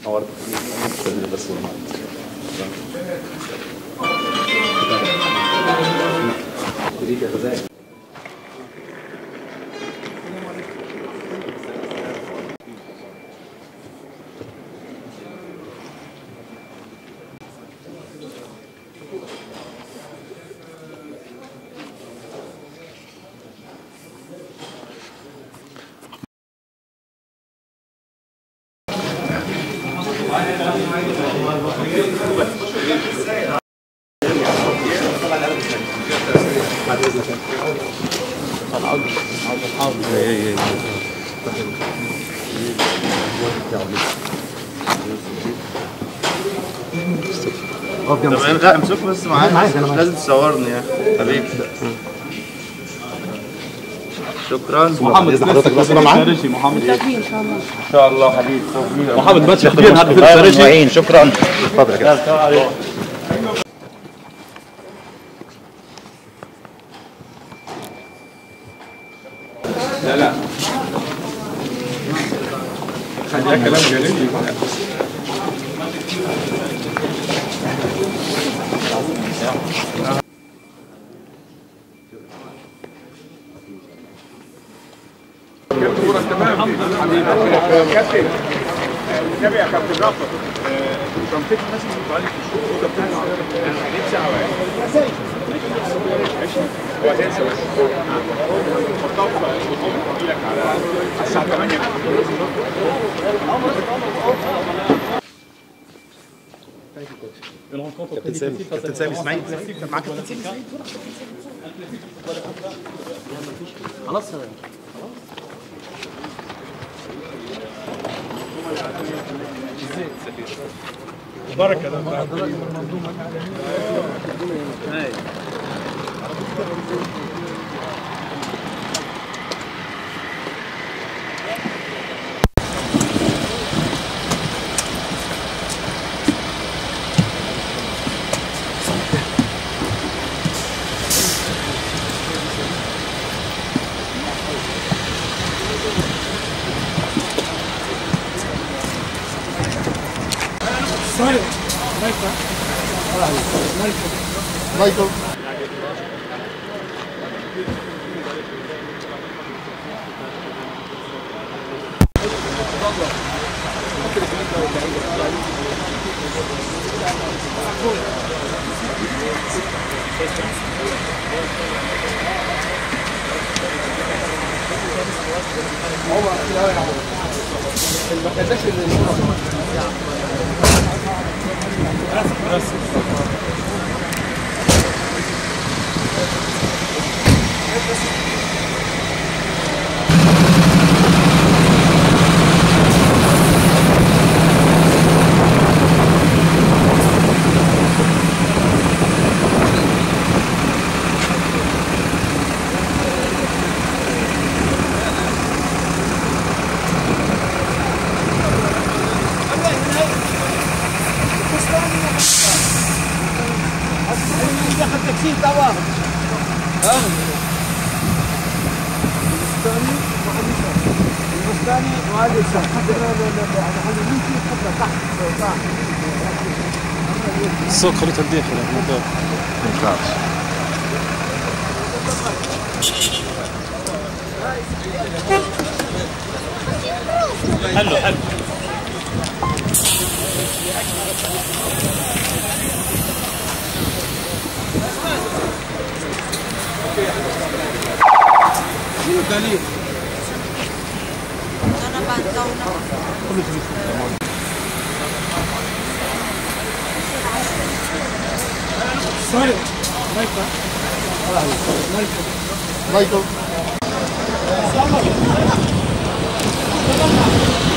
نورت بس وليك يا غزال بعد اذنك طب انا امسكه بس معاك مش لازم تصورني يا حبيبي شكرا محمد اذن حضرتك بس انا معاك محمد ان شاء الله حبيبي محمد ماتش كبير النهارده في الفراشي معين شكرا اتفضل يا كابتن لا لا خليها كلام جانبي كابتن النبي يا كابتن رافض شنطتي مثلا بتقعد في الشغل بتاعنا حديد ساعه واحده ماشي هو هتنسى بس حطها في لك على الساعه 8 كابتن سامي كابتن سامي اسماعيل معاك كابتن سامي بركه ده الصوت خليه تديه خليه الموضوع ما ينفعش حلو حلو Ano ba? Ikaw na. مايكل